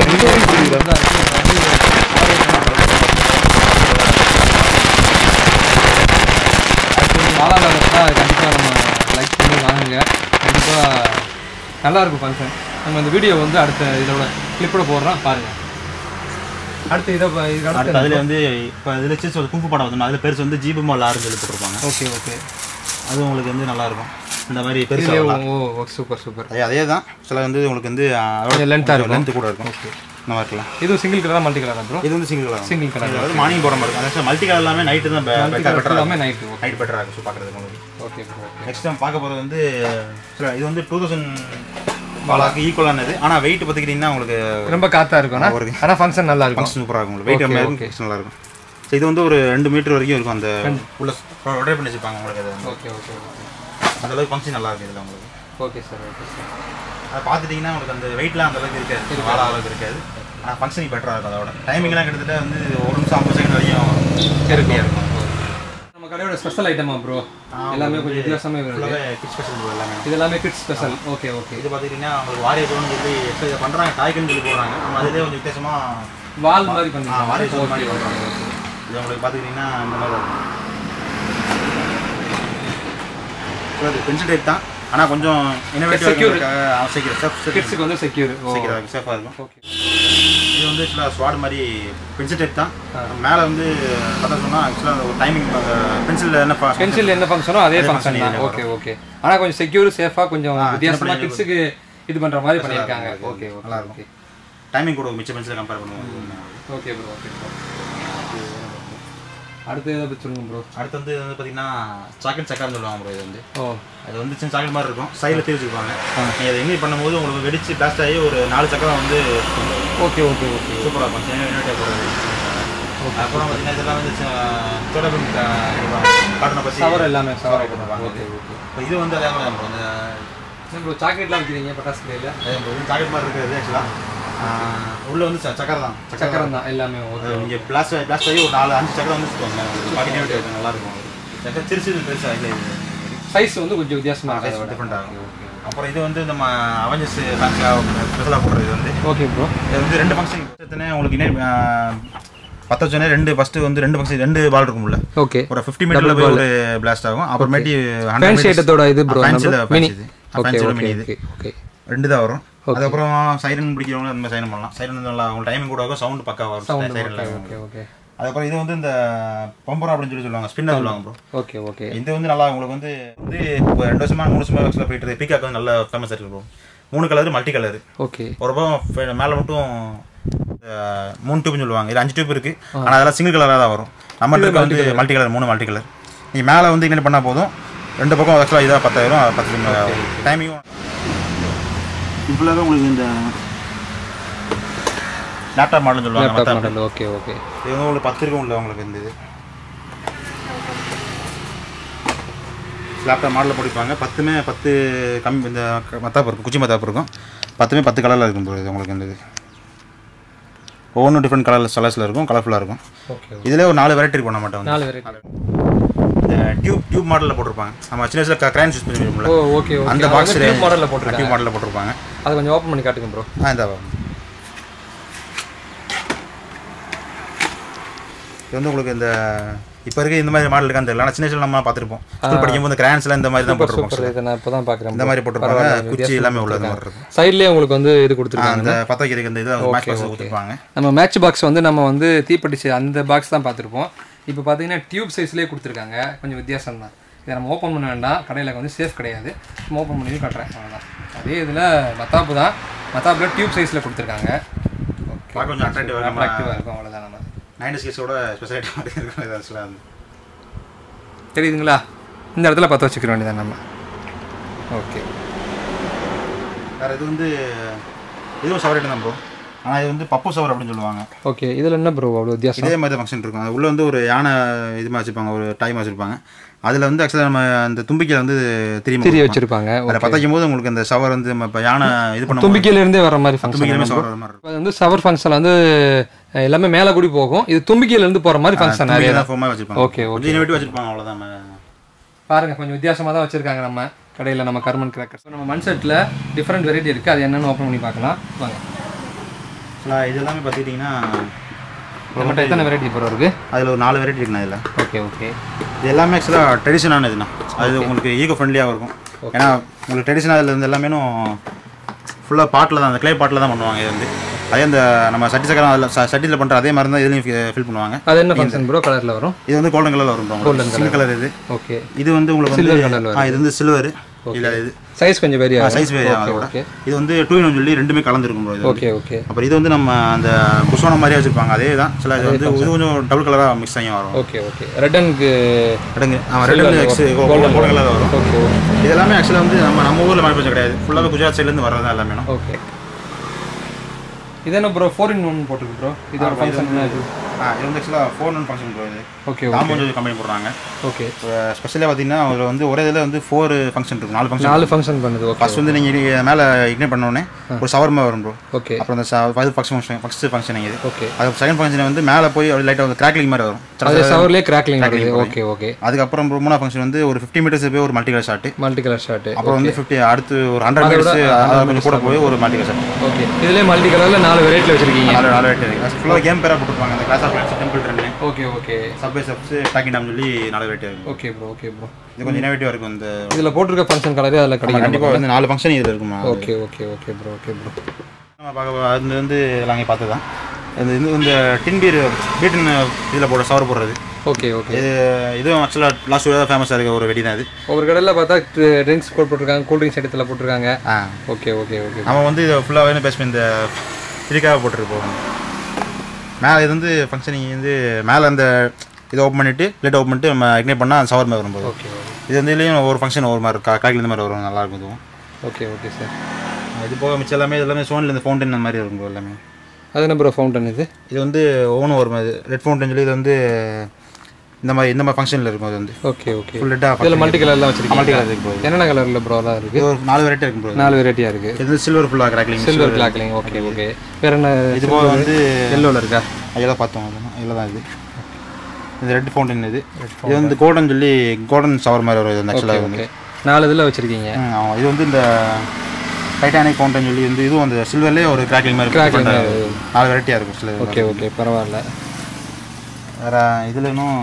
Speaker 1: வாழால கண்டிப்பாக நம்ம லைக் பண்ணி வாங்குங்க கண்டிப்பாக நல்லா இருக்கும் ஃபங்க்ஷன் நம்ம இந்த வீடியோ வந்து அடுத்த இதோட கிளிப்போட போடுறோம் பாருங்க அடுத்து இதை ப- இதுக்கு
Speaker 2: அடுத்து
Speaker 1: அடுத்து
Speaker 2: அதில் வந்து இப்போ இதில் சிஸ் ஒரு குங்கு படம் வந்து அதில் பெருசு வந்து ஜீபு மால் ஆறு சொல்லி போட்டிருப்பாங்க
Speaker 1: ஓகே ஓகே
Speaker 2: அது உங்களுக்கு வந்து நல்லா இருக்கும் இந்த மாதிரி பெருசு
Speaker 1: இதுலேயே ஓ ஓ சூப்பர் சூப்பர்
Speaker 2: அதே அதே தான் சில வந்து உங்களுக்கு வந்து
Speaker 1: கொஞ்சம் length ஆ இருக்கும்.
Speaker 2: லென்த் கூட இருக்கும்
Speaker 1: ஓகே
Speaker 2: இந்த மாதிரி இருக்கலாம்
Speaker 1: இதுவும் சிங்கிள் கலரா மல்டி கலரா ப்ரோ
Speaker 2: இது வந்து சிங்கிள் கலர்
Speaker 1: சிங்கிள் கலர்
Speaker 2: அதாவது மார்னிங் போகிற மாதிரி இருக்கும் மல்டி கலர் எல்லாமே நைட்டு தான் பெட்டராக
Speaker 1: எல்லாமே நைட்டு ஓகே
Speaker 2: நைட் பெட்டராக இருக்கும் ஸோ பார்க்குறதுக்கு உங்களுக்கு
Speaker 1: ஓகே ப்ரோ ஓகே
Speaker 2: நெக்ஸ்ட் நம்ம பார்க்க போகிறது வந்து சில இது வந்து டூ தௌசண்ட் பாலாக்கு ஈக்குவலானது ஆனால் வெயிட் பார்த்துக்கிட்டிங்கன்னா உங்களுக்கு
Speaker 1: ரொம்ப காத்தா இருக்கும்னா
Speaker 2: ஒரு
Speaker 1: ஆனால் ஃபங்க்ஷன் நல்லா இருக்கும்
Speaker 2: ஃபங்க்ஷன் சூப்பராக இருக்கும் உங்களுக்கு வெயிட் கம்மியாக இருக்கும் நல்லா இருக்கும் ஸோ இது வந்து ஒரு ரெண்டு மீட்டர் வரைக்கும் இருக்கும் அந்த உள்ள ரொட்டேட் பண்ணி வச்சுருப்பாங்க உங்களுக்கு அது வந்து.
Speaker 1: ஓகே ஓகே ஓகே
Speaker 2: அந்த அளவுக்கு ஃபங்க்ஷன் நல்லா இருக்குது இதில் உங்களுக்கு
Speaker 1: ஓகே சார் ஓகே சார்
Speaker 2: அதை பார்த்துட்டிங்கன்னா உங்களுக்கு அந்த வெயிட்லாம் அந்த அளவுக்கு இருக்காது வாழ அளவுக்கு இருக்காது ஆனால் ஃபங்க்ஷனிங் பெட்டராக இருக்கும் அதோட டைமிங்லாம் கிட்டத்தட்ட வந்து ஒரு நிமிஷம் ஐம்பது செகண்ட் வரைக்கும்
Speaker 1: இருக்கும்
Speaker 2: இருக்கும்
Speaker 1: நம்ம கடையோட ஸ்பெஷல் ஐட்டமா ப்ரோ எல்லாமே கொஞ்சம் வித்தியாசமே இருக்கு
Speaker 2: ஃபுல்லாகவே கிட்ஸ் ஸ்பெஷல் எல்லாமே
Speaker 1: இது எல்லாமே கிட்ஸ் ஸ்பெஷல் ஓகே ஓகே
Speaker 2: இது பார்த்துக்கிட்டிங்கன்னா உங்களுக்கு வாரிய சோழன் சொல்லி எக்ஸ்ட்ரா இதை பண்ணுறாங்க டாய்க்குன்னு சொல்லி போடுறாங்க நம்ம அதிலே கொஞ்சம் வித்தியாசமாக
Speaker 1: வால் மாதிரி
Speaker 2: ஆ வாரிய
Speaker 1: பண்ணிருக்காங்க
Speaker 2: சோழன் மாதிரி
Speaker 1: ஓகே
Speaker 2: பண்ணுறாங்க இது உங்களுக்கு பார்த்துக்கிட்டிங்கன்னா இந்த மாதிரி இருக்கும் So, இது பென்சில் டைப் தான் ஆனால் கொஞ்சம் இன்னோவேட்டிவ்
Speaker 1: Secure.
Speaker 2: சீக்கிரம் சேஃப்
Speaker 1: கிட்ஸுக்கு வந்து செக்யூர் ஓ
Speaker 2: சீக்கிரம் சேஃபாக இருக்கும்
Speaker 1: ஓகே
Speaker 2: இது வந்து ஆக்சுவலாக ஸ்வாட் மாதிரி பென்சில் டைப் தான் மேலே வந்து பார்த்தா சொன்னால் ஆக்சுவலாக ஒரு டைமிங் பென்சில் என்ன fa-
Speaker 1: பென்சில் என்ன ஃபங்க்ஷனோ அதே
Speaker 2: அதே
Speaker 1: ஃபங்க்ஷன்
Speaker 2: function
Speaker 1: தான்
Speaker 2: இதுல
Speaker 1: ஓகே ஓகே ஆனால் கொஞ்சம் செக்யூர் சேஃபாக கொஞ்சம்
Speaker 2: ஆ,
Speaker 1: வித்தியாசமா
Speaker 2: சின்ன பிள்ளைங்களுக்கு
Speaker 1: கிட்ஸுக்கு இது பண்ற மாதிரி பண்ணியிருக்காங்க
Speaker 2: இருக்கும்.
Speaker 1: ஓகே
Speaker 2: நல்லா
Speaker 1: ஓகே
Speaker 2: இருக்கும். டைமிங் கூட மிச்ச பென்சில் கம்பேர் பண்ணுவோம்
Speaker 1: ஓகே ப்ரோ ஓகே ப்ரோ அடுத்து எதை பற்றி சொல்லுங்க ப்ரோ
Speaker 2: அடுத்து வந்து இது வந்து பார்த்தீங்கன்னா சாக்லேட் சக்கான்னு சொல்லுவாங்க ப்ரோ இது வந்து
Speaker 1: ஓ
Speaker 2: அது வந்து சின்ன சாக்லேட் மாதிரி இருக்கும் சைடில் தீ வச்சுருப்பாங்க நீங்கள் அதை இன்வைட் பண்ணும்போது உங்களுக்கு வெடிச்சு பிளாஸ்ட் ஆகி ஒரு நாலு சக்கரம் வந்து
Speaker 1: ஓகே ஓகே ஓகே
Speaker 2: சூப்பராக இருக்கும் சின்ன யூனிட்டாக போகிறது அப்புறம் பார்த்தீங்கன்னா இதெல்லாம் வந்து சோடபின் காட்டனை பற்றி
Speaker 1: சவர் எல்லாமே சவர்
Speaker 2: சவர் போட்டுருப்பாங்க
Speaker 1: ஓகே ஓகே
Speaker 2: இப்போ இது வந்து அதே மாதிரி தான் bro. அந்த
Speaker 1: ப்ரோ சாக்லேட்லாம் வைக்கிறீங்க பட்டாசு கடையில்
Speaker 2: அதே bro. இது சாக்லேட் மாதிரி இருக்கிறது ஆக்சுவலாக உள்ள வந்து ச- சக்கரை தான்
Speaker 1: சக்கரம் தான் எல்லாமே ஓகே
Speaker 2: இங்கே பிளாஸ்ட் பிளாஸ்ட் ஆகி ஒரு நாலு அஞ்சு சக்கரை வந்து வச்சுக்கோங்க பாக்கெட்டே இருக்கும் நல்லா இருக்கும் சக்கரை சிறுசு இது பெருசாக இல்லை இது
Speaker 1: சைஸ் வந்து கொஞ்சம் வித்தியாசமாக
Speaker 2: size
Speaker 1: இருக்கும்
Speaker 2: different ஆகும். அப்புறம் இது வந்து நம்ம அவெஞ்சர்ஸ் ஃபேன்ஸாக ஸ்பெஷலாக போடுறது இது வந்து
Speaker 1: ஓகே ப்ரோ
Speaker 2: இது வந்து ரெண்டு ஃபங்க்ஷன் எத்தனை உங்களுக்கு இன்னும் பத்து வச்சோன்னே ரெண்டு ஃபஸ்ட்டு வந்து ரெண்டு ஃபங்க்ஷன் ரெண்டு பால் இருக்கும் உள்ள
Speaker 1: ஓகே
Speaker 2: ஒரு ஃபிஃப்டி மீட்டரில் போய் ஒரு பிளாஸ்ட் ஆகும் அப்புறமேட்டி
Speaker 1: ஃபேன்சி ஐட்டத்தோட இது ப்ரோ
Speaker 2: ஃபேன்சியில்
Speaker 1: மினி
Speaker 2: ஃபேன்சி
Speaker 1: ஓகே
Speaker 2: ஃபேன்சியில்
Speaker 1: ஓகே
Speaker 2: மினி இது
Speaker 1: ஓகே ஓகே
Speaker 2: ரெண்டு தான் வரும் அதுக்கப்புறம் சைரன் பிடிக்கிறவங்க அந்த மாதிரி சைரன் பண்ணலாம் சைரன் வந்து நல்லா உங்களுக்கு டைமிங் கூட இருக்கும் சவுண்ட் பக்காவாக இருக்கும்
Speaker 1: ஓகே
Speaker 2: சைரனில்
Speaker 1: ஓகே ஓகே
Speaker 2: அதுக்கப்புறம் இது வந்து இந்த பம்பரம் அப்படின்னு சொல்லி சொல்லுவாங்க ஸ்பின்னர் சொல்லுவாங்க ப்ரோ
Speaker 1: ஓகே ஓகே
Speaker 2: இது வந்து நல்லா உங்களுக்கு வந்து வந்து இப்போ ரெண்டு வருஷமா மூணு வருஷமா வருஷத்தில் போயிட்டு இருக்கு பீகாக் வந்து நல்ல ஃபேமஸ் இருக்கு ப்ரோ மூணு கலர் மல்டி கலர்
Speaker 1: ஓகே
Speaker 2: ஒரு பக்கம் மேலே மட்டும் அஹ், மூணு டியூப்னு சொல்லுவாங்க இது அஞ்சு டியூப் இருக்கு ஆனால் அதெல்லாம் சிங்கிள் கலராக தான் வரும் நம்ம இருக்க வந்து மல்டி கலர் மூணு மல்டி கலர் நீங்கள் மேலே வந்து என்ன பண்ணால் போதும் ரெண்டு பக்கம் ஆக்சுவலாக இதாக பத்தாயிரம் பத்து டைமிங்கும் இவ்வளோ உங்களுக்கு இந்த லேப்டாப் மாடல்னு சொல்லுவாங்க
Speaker 1: லேப்டாப்
Speaker 2: மத்த-
Speaker 1: மாடல் ஓகே ஓகே
Speaker 2: இது வந்து உங்களுக்கு பத்து இருக்கும் உள்ள உங்களுக்கு இந்த இது லேப்டாப் மாடலில் படிப்பாங்க பத்துமே பத்து கம்மி இந்த க- மத்தாப்பு இருக்கும் குச்சி மத்தாப்பு இருக்கும் பத்துமே பத்து கலரில் இருக்கும் bro இது உங்களுக்கு இந்த இது ஒவ்வொன்றும் டிஃப்ரெண்ட் கலர் கலர்ஸில் இருக்கும் கலர்ஃபுல்லாக இருக்கும்
Speaker 1: ஓகே
Speaker 2: இதில் ஒரு நாலு வெரைட்டி இருக்கும் நம்மகிட்ட வந்து
Speaker 1: நாலு வெரைட்டி
Speaker 2: இந்த டியூப் டியூப் மாடலில் போட்டிருப்பாங்க நம்ம சின்ன வயசில் கிரைன் யூஸ் பண்ணிருக்கோம்ல
Speaker 1: ஓ ஓகே ஓகே
Speaker 2: அந்த பாக்ஸ்
Speaker 1: டியூப் மாடலில் போட்டுருக்காங்க
Speaker 2: டியூப் மாடலில் போட்டிருப்பாங்க
Speaker 1: அதை கொஞ்சம் ஓப்பன் பண்ணி காட்டுங்க ப்ரோ
Speaker 2: ஆ இந்த இது வந்து உங்களுக்கு இந்த இப்போ இருக்க இந்த மாதிரி மாடல் இருக்கான்னு தெரியல ஆனால் சின்ன வயசுல நம்ம பார்த்துருப்போம் ஸ்கூல் படிக்கும்போது இந்த கிரான்ஸ்லாம் இந்த மாதிரி தான் போட்டிருப்போம்
Speaker 1: சூப்பர் இதை நான் இப்போ தான் பார்க்குறேன்
Speaker 2: இந்த மாதிரி போட்டிருப்பாங்க குச்சி எல்லாமே உள்ளது மாதிரி இருக்கும்
Speaker 1: சைட்லேயே உங்களுக்கு வந்து இது கொடுத்துருக்காங்க
Speaker 2: அந்த பத்த வைக்கிறதுக்கு இந்த இது மேட்ச் பாக்ஸ் கொடுத்துருப்பாங்க
Speaker 1: நம்ம மேட்ச் பாக்ஸ் வந்து நம்ம வந்து தீப்பெட்டி அந்த பாக்ஸ் தான் பார்த்துருப்போம் இப்போ பார்த்தீங்கன்னா டியூப் சைஸ்லேயே கொடுத்துருக்காங்க கொஞ்சம் வித்தியாசம் தான் இதை நம்ம ஓப்பன் பண்ண வேண்டாம் கடையில் வந்து சேஃப் கிடையாது நம்ம ஓப்பன் பண்ணி காட்டுறேன் அவ்வளோதான் அதே இதில் மத்தாப்பு தான் மத்தாப்பில் டியூப் சைஸில் கொடுத்துருக்காங்க ஓகே
Speaker 2: பார்க்க கொஞ்சம் அட்ராக்டிவாக நம்ம
Speaker 1: அட்ராக்டிவாக இருக்கும் அவ்வளோதான் நம்ம
Speaker 2: நைன்டி ஸ்கேஸோட ஸ்பெஷாலிட்டி மாதிரி இருக்கும் இது ஆக்சுவலாக வந்து
Speaker 1: தெரியுதுங்களா இந்த இடத்துல பற்ற வச்சுக்கிற வேண்டியதான் நம்ம ஓகே
Speaker 2: வேறு இது வந்து இதுவும் சவரேட்டு தான் ப்ரோ ஆனால் இது வந்து பப்பு சவர் அப்படின்னு சொல்லுவாங்க
Speaker 1: ஓகே இதில் என்ன ப்ரோ அவ்வளோ வித்தியாசம்
Speaker 2: இதே மாதிரி ஃபங்க்ஷன் இருக்கும் அது உள்ள வந்து ஒரு யானை இது மாதிரி வச்சுருப்பாங்க ஒரு டைம் வச்சுருப்பாங்க அதில் வந்து ஆக்சுவலாக நம்ம அந்த தும்பிக்கையில் வந்து திரும்பி
Speaker 1: திரி வச்சுருப்பாங்க
Speaker 2: அதில் பற்றைக்கும் போது உங்களுக்கு அந்த சவர் வந்து நம்ம இப்போ யானை இது பண்ண
Speaker 1: தும்பிக்கையிலேருந்தே வர மாதிரி ஃபங்க்ஷன்
Speaker 2: தும்பிக்கையிலுமே சவர் வர மாதிரி இருக்கும்
Speaker 1: இப்போ வந்து சவர் ஃபங்க்ஷன் வந்து அஹ், எல்லாமே மேலே கூடி போகும் இது தும்பிக்கையிலேருந்து போகிற மாதிரி ஃபங்க்ஷன் நிறைய
Speaker 2: தும்பிக்கை தான் ஃபோமாக வச்சுருப்பாங்க
Speaker 1: ஓகே ஓகே
Speaker 2: கொஞ்சம் இன்னோவேட்டிவ் வச்சுருப்பாங்க அவ்வளோதான் நம்ம
Speaker 1: பாருங்க கொஞ்சம் வித்தியாசமாக தான் வச்சிருக்காங்க நம்ம கடையில் நம்ம கர்மன் கிராக்கர்ஸ் நம்ம மண் செட்டில் டிஃப்ரெண்ட் வெரைட்டி இருக்குது அது என்னென்னு ஓப்பன் பண்ணி பார்க்கலாம் வாங்க
Speaker 2: ஆக்சுவலாக இது எல்லாமே பார்த்துக்கிட்டிங்கன்னா
Speaker 1: நம்மகிட்ட எத்தனை வெரைட்டி ப்ரோ இருக்குது
Speaker 2: அதில் ஒரு நாலு வெரைட்டி இருக்குண்ணா இதில்
Speaker 1: ஓகே ஓகே
Speaker 2: இது எல்லாமே ஆக்சுவலாக ட்ரெடிஷனான இதுண்ணா அது உங்களுக்கு ஈகோ ஃப்ரெண்ட்லியாக இருக்கும் ஏன்னா உங்களுக்கு ட்ரெடிஷனாக இதில் இருந்து எல்லாமே ஃபுல்லாக பாட்டில் தான் அந்த க்ளே பாட்டில் தான் பண்ணுவாங்க இது வந்து அதே அந்த நம்ம சட்டி சக்கரம் அதில் சட்டியில் பண்ணுற அதே மாதிரி தான் இதுலையும் ஃபில் பண்ணுவாங்க
Speaker 1: அது என்ன ஃபங்க்ஷன் ப்ரோ கலரில் வரும்
Speaker 2: இது வந்து கோல்டன் கலரில் வரும்
Speaker 1: Golden
Speaker 2: சிங்கிள் கலர் இது
Speaker 1: ஓகே
Speaker 2: இது வந்து உங்களுக்கு
Speaker 1: Silver
Speaker 2: வந்து
Speaker 1: colourல
Speaker 2: ஆ இது வந்து சில்வர் இல்லை இது
Speaker 1: சைஸ் கொஞ்சம் பெரிய
Speaker 2: சைஸ் வேரி ஆகும்
Speaker 1: ஓகே
Speaker 2: இது வந்து டூ இன் சொல்லி ரெண்டுமே கலந்துருக்கும் bro இது
Speaker 1: ஓகே ஓகே
Speaker 2: அப்புறம் இது வந்து நம்ம அந்த புஷ்வானம் மாதிரியே வச்சுருப்பாங்க அதே தான் சில இது வந்து இது கொஞ்சம் டபுள் கலராக மிக்ஸ் ஆகி வரும்
Speaker 1: ஓகே ஓகே ரெட் அண்ட்க்கு
Speaker 2: ரெண்டுங்க ஆமாம் ரெண்டு எக்ஸ் கோல்டன் கலரில் வரும்
Speaker 1: ஓகே
Speaker 2: இது எல்லாமே ஆக்சுவலாக வந்து நம்ம நம்ம ஊரில் மேனுஃபேக்சர் கிடையாது ஃபுல்லாகவே குஜராத் சைட்லேருந்து வர்றது தான் எல்லாமே
Speaker 1: ஓகே இது என்ன ப்ரோ ஃபோர் இன் ஒன் போட்டுருக்கு ப்ரோ இதோட ஃபங்க்ஷன் என்ன இது
Speaker 2: ஆ இது வந்து ஆக்சுவலாக ஃபோர் ஒன் ஃபங்க்ஷன் ப்ரோ இது
Speaker 1: ஓகே
Speaker 2: தாமோஜ் கம்பெனி போடுறாங்க
Speaker 1: ஓகே
Speaker 2: ஸ்பெஷலாக பார்த்தீங்கன்னா அதில் வந்து ஒரே இதில் வந்து ஃபோர் ஃபங்க்ஷன் இருக்கும் நாலு ஃபங்க்ஷன்
Speaker 1: நாலு ஃபங்க்ஷன் பண்ணுது ஓகே
Speaker 2: ஃபர்ஸ்ட் வந்து நீங்கள் மேலே இக்னேட் பண்ண உடனே ஒரு சவர்மா வரும் ப்ரோ
Speaker 1: ஓகே
Speaker 2: அப்புறம் அந்த ஃபர்ஸ்ட் ஃபங்க்ஷன் ஃபஸ்ட்டு ஃபங்க்ஷன் இது
Speaker 1: ஓகே
Speaker 2: அது செகண்ட் ஃபங்க்ஷன் வந்து மேலே போய் லைட்டாக வந்து கிராக்லிங் மாதிரி வரும்
Speaker 1: அது சவர்லேயே கிராக்லிங் வருது ஓகே ஓகே
Speaker 2: அதுக்கப்புறம் bro மூணாவது ஃபங்க்ஷன் வந்து ஒரு ஃபிஃப்டி மீட்டர்ஸ் போய் ஒரு multi colour shot
Speaker 1: multi colour shot
Speaker 2: அப்புறம் வந்து ஃபிஃப்டி அடுத்து ஒரு ஹண்ட்ரட் மீட்டர்ஸ் அதை கொஞ்சம் கூட போய் ஒரு மல்டி கலர் ஷாட்
Speaker 1: ஓகே இதுலேயே மல்டி கலரில் நாலு வெரைட்டியில் வச்சுருக்கீங்க
Speaker 2: நாலு நாலு ரேட் இருக்குது ஃபுல்லாக கேம் பேராக போட்டுருப்பாங்க அந்த clash of clans temple run
Speaker 1: okay okay
Speaker 2: subway subs talking Tom சொல்லி நாலு ரேட் இருக்கும்
Speaker 1: ஓகே ப்ரோ ஓகே ப்ரோ
Speaker 2: இது கொஞ்சம் இன்னோவேட்டிவாக இருக்கும் இந்த
Speaker 1: இதில் போட்டிருக்க ஃபங்க்ஷன் கலரே அதில் கிடைக்கும்
Speaker 2: கண்டிப்பாக வந்து நாலு ஃபங்க்ஷன் இதில் இருக்குமா
Speaker 1: okay okay okay bro okay bro
Speaker 2: நம்ம பார்க்க அது வந்து எல்லாம் இங்கே பார்த்து தான் இந்த இது இந்த டின் பீர் பீட்டன் இதில் போட சவர் போடுறது
Speaker 1: ஓகே ஓகே
Speaker 2: இது இதுவும் ஆக்சுவலாக லாஸ்ட் வீடாக ஃபேமஸாக இருக்க ஒரு வெடி தான் இது
Speaker 1: ஒவ்வொரு கடையில் பார்த்தா ட்ரிங்க்ஸ் கோட் போட்டிருக்காங்க கூல் ட்ரிங்க்ஸ் இடத்துல போட்டிருக்காங்க
Speaker 2: ஆ
Speaker 1: ஓகே ஓகே ஓகே
Speaker 2: நம்ம வந்து இதை ஃபுல்லாகவே பேசுவோம் இந்த இதுக்காக போட்டுருக்கு போவோம் மேலே இது வந்து ஃபங்க்ஷனிங் வந்து மேலே அந்த இதை ஓப்பன் பண்ணிவிட்டு லேட் ஓப்பன் பண்ணிட்டு நம்ம இக்னேட் பண்ணால் அந்த சவர் மாதிரி வரும்போது
Speaker 1: ஓகே
Speaker 2: இது வந்து இதுலேயும் ஒவ்வொரு ஃபங்க்ஷன் ஒவ்வொரு மாதிரி இருக்கா காய்க்கில் இந்த மாதிரி வரும் நல்லா இருக்கும் இதுவும்
Speaker 1: ஓகே ஓகே சார்
Speaker 2: இது போக மிச்சம் எல்லாமே இது எல்லாமே சோனில் இந்த ஃபவுண்டன் அந்த மாதிரி இருக்கும் bro எல்லாமே
Speaker 1: அது என்ன ப்ரோ ஃபவுண்டன் இது
Speaker 2: இது வந்து ஒவ்வொன்றும் ஒரு மாதிரி ரெட் ஃபவுண்டன் சொல்லி இது வந்து இந்த மாதிரி இந்த மாதிரி ஃபங்க்ஷனில் இருக்கும் இது வந்து
Speaker 1: ஓகே ஓகே
Speaker 2: ஃபுல் ரெட்டாக
Speaker 1: இதில் மல்டி கலர்லாம் வச்சிருக்கீங்க
Speaker 2: மல்டி கலர் இருக்கு bro.
Speaker 1: என்னென்ன கலரில் ப்ரோ எல்லாம் இருக்குது
Speaker 2: இது ஒரு நாலு வெரைட்டி இருக்கும் bro.
Speaker 1: நாலு வெரைட்டியாக இருக்குது
Speaker 2: இது சில்வர் ஃபுல்லாக crackling
Speaker 1: silver crackling okay okay வேற என்ன
Speaker 2: இது போக வந்து
Speaker 1: எல்லோவில் இருக்கா
Speaker 2: அதெல்லாம் பார்த்தோம் அதெல்லாம் இதில் தான் இது இது ரெட் ஃபவுண்டன் இது இது வந்து கோல்டன் சொல்லி கோல்டன் சவர் மாதிரி வரும் இது ஆக்சுவலாக வந்து
Speaker 1: ஓகே நாலு இதில் வச்சிருக்கீங்க
Speaker 2: ம், ஆமா. இது வந்து இந்த டைட்டானிக் ஃபவுண்டன் சொல்லி வந்து இதுவும் அந்த சில்வர்லேயே ஒரு கிராக்லிங் மாதிரி
Speaker 1: Crackling
Speaker 2: different ஆ
Speaker 1: மாதிரி
Speaker 2: இருக்கும். நாலு வெரைட்டியாக இருக்கும் சில
Speaker 1: ஓகே ஓகே பரவாயில்ல
Speaker 2: வேறு இதில் இன்னும்